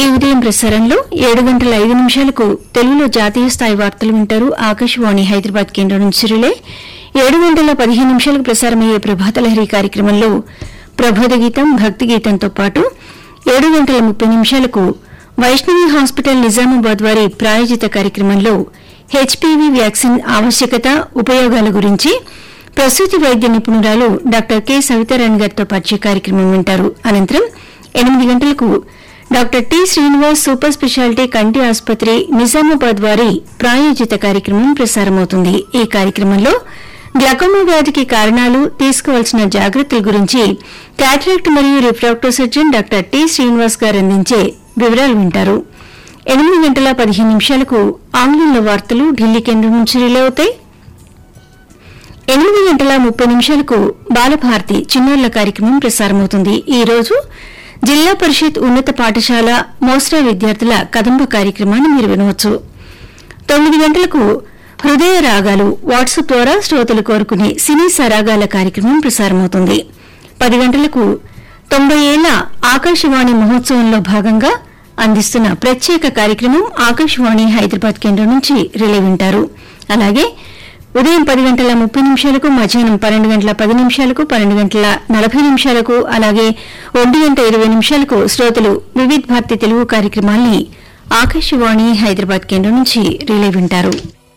ఈ ఉదయం ప్రసారంలో ఏడు గంటల ఐదు నిమిషాలకు తెలుగులో జాతీయ స్థాయి వార్తలు వింటారు ఆకాశవాణి హైదరాబాద్ కేంద్రం నుంచి రిలే ఏడు గంటల పదిహేను నిమిషాలకు ప్రసారమయ్యే ప్రభాత లహరి కార్యక్రమంలో ప్రబోధ గీతం భక్తి గీతంతో పాటు ఏడు గంటల ముప్పై నిమిషాలకు వైష్ణవి హాస్పిటల్ నిజామాబాద్ వారి ప్రాయోజిత కార్యక్రమంలో హెచ్పీవీ వ్యాక్సిన్ ఆవశ్యకత ఉపయోగాల గురించి ప్రసూతి వైద్య నిపుణురాలు డాక్టర్ కె సవితారాణి గారితో పరిచయ కార్యక్రమం వింటారు అనంతరం ఎనిమిది గంటలకు doctor T Srinivas super speciality కంటి ఆసుపత్రి నిజామాబాద్ వారి ప్రాయోజిత కార్యక్రమం ప్రసారమవుతుంది ఈ కార్యక్రమంలో గ్లకోమా వ్యాధికి కారణాలు తీసుకోవాల్సిన జాగ్రత్తల గురించి క్యాటరాక్ట్ మరియు refractive surgeon doctor T Srinivas గారు అందించే వివరాలు వింటారు ఎనిమిది గంటల పదిహేను నిమిషాలకు ఆంగ్లంలో వార్తలు ఢిల్లీ కేంద్రం నుంచి రిలే అవుతాయి ఎనిమిది గంటల ముప్పై నిమిషాలకు బాలభారతి చిన్నారుల కార్యక్రమం ప్రసారమవుతుంది ఈ రోజు జిల్లా పరిషత్ ఉన్నత పాఠశాల మోస్రా విద్యార్థుల కదంబ కార్యక్రమాన్ని మీరు వినవచ్చు తొమ్మిది గంటలకు హృదయ రాగాలు వాట్సాప్ ద్వారా శ్రోతలు కోరుకునే సినీ సరాగాల కార్యక్రమం ప్రసారమవుతుంది పది గంటలకు తొంభై ఏళ్ల ఆకాశవాణి మహోత్సవంలో భాగంగా అందిస్తున్న ప్రత్యేక కార్యక్రమం ఆకాశవాణి హైదరాబాద్ కేంద్రం నుంచి రిలే వింటారు అలాగే ఉదయం పది గంటల ముప్పై నిమిషాలకు మధ్యాహ్నం పన్నెండు గంటల పది నిమిషాలకు పన్నెండు గంటల నలభై నిమిషాలకు అలాగే ఒంటి గంట ఇరవై నిమిషాలకు శ్రోతలు వివిధ్ భారతి తెలుగు కార్యక్రమాల్ని ఆకాశవాణి హైదరాబాద్ కేంద్రం నుంచి రిలే వింటారు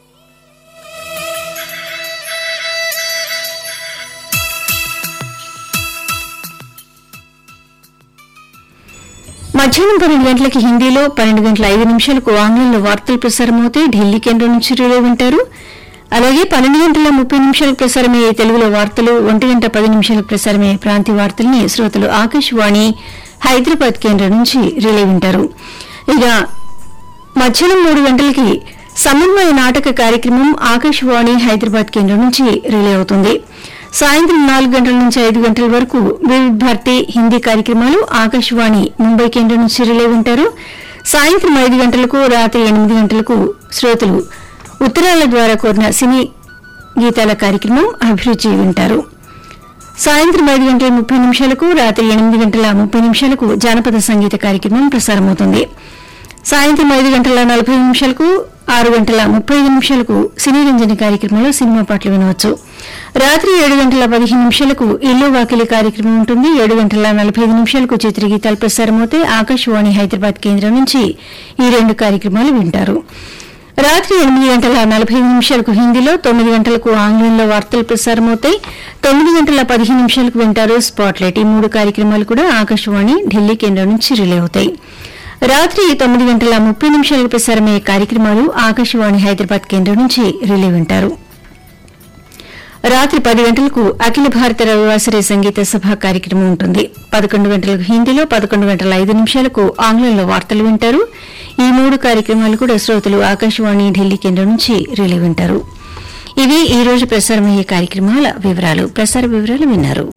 మధ్యాహ్నం పన్నెండు గంటలకి హిందీలో పన్నెండు గంటల ఐదు నిమిషాలకు ఆంగ్లంలో వార్తలు ప్రసారమవుతాయి ఢిల్లీ కేంద్రం నుంచి రిలే వింటారు అలాగే పన్నెండు గంటల ముప్పై నిమిషాలకు ప్రసారమయ్యే తెలుగులో వార్తలు ఒంటి గంట పది నిమిషాలకు ప్రసారమయ్యే ప్రాంతీయ వార్తల్ని శ్రోతలు ఆకాశవాణి హైదరాబాద్ కేంద్రం నుంచి రిలే వింటారు ఇక మధ్యాహ్నం మూడు గంటలకి సమన్వయ నాటక కార్యక్రమం ఆకాశవాణి హైదరాబాద్ కేంద్రం నుంచి రిలే అవుతుంది సాయంత్రం నాలుగు గంటల నుంచి ఐదు గంటల వరకు వివిధ భారతి హిందీ కార్యక్రమాలు ఆకాశవాణి ముంబై కేంద్రం నుంచి రిలే వింటారు సాయంత్రం ఐదు గంటలకు రాత్రి ఎనిమిది గంటలకు శ్రోతలు ఉత్తరాల ద్వారా కోరిన సినీ గీతాల కార్యక్రమం అభిరుచి వింటారు సాయంత్రం ఐదు గంటల ముప్పై నిమిషాలకు రాత్రి ఎనిమిది గంటల ముప్పై నిమిషాలకు జానపద సంగీత కార్యక్రమం ప్రసారమవుతుంది సాయంత్రం ఐదు గంటల నలభై నిమిషాలకు ఆరు గంటల ముప్పై ఐదు నిమిషాలకు సినీ రంజని కార్యక్రమంలో సినిమా పాటలు వినవచ్చు రాత్రి ఏడు గంటల పదిహేను నిమిషాలకు ఇల్లు వాకిలి కార్యక్రమం ఉంటుంది ఏడు గంటల నలభై ఐదు నిమిషాలకు చిత్రగీతాలు ప్రసారమవుతాయి ఆకాశవాణి హైదరాబాద్ కేంద్రం నుంచి ఈ రెండు కార్యక్రమాలు వింటారు రాత్రి ఎనిమిది గంటల నలభై ఐదు నిమిషాలకు హిందీలో తొమ్మిది గంటలకు ఆంగ్లంలో వార్తలు ప్రసారమవుతాయి తొమ్మిది గంటల పదిహేను నిమిషాలకు వింటారు స్పాట్లైట్ ఈ మూడు కార్యక్రమాలు కూడా ఆకాశవాణి ఢిల్లీ కేంద్రం నుంచి రిలే అవుతాయి రాత్రి తొమ్మిది గంటల ముప్పై నిమిషాలకు ప్రసారమయ్యే కార్యక్రమాలు ఆకాశవాణి హైదరాబాద్ కేంద్రం నుంచి రిలే వింటారు రాత్రి పది గంటలకు అఖిల భారత రవివాసరి సంగీత సభ కార్యక్రమం ఉంటుంది పదకొండు గంటలకు హిందీలో పదకొండు గంటల ఐదు నిమిషాలకు ఆంగ్లంలో వార్తలు వింటారు ఈ మూడు కార్యక్రమాలు కూడా శ్రోతలు ఆకాశవాణి ఢిల్లీ కేంద్రం నుంచి రిలే వింటారు ఇవి ఈ రోజు ప్రసారమయ్యే కార్యక్రమాల వివరాలు ప్రసార వివరాలు విన్నారు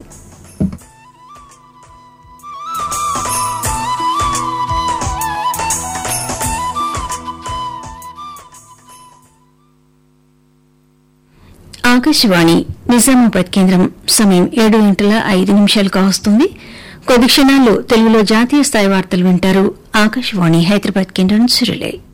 ఆకాశవాణి నిజామాబాద్ కేంద్రం సమయం ఏడు గంటల ఐదు నిమిషాలు కావస్తుంది కొద్ది క్షణాల్లో తెలుగులో జాతీయ స్థాయి వార్తలు వింటారు ఆకాశవాణి హైదరాబాద్ కేంద్రం నుంచి రిలే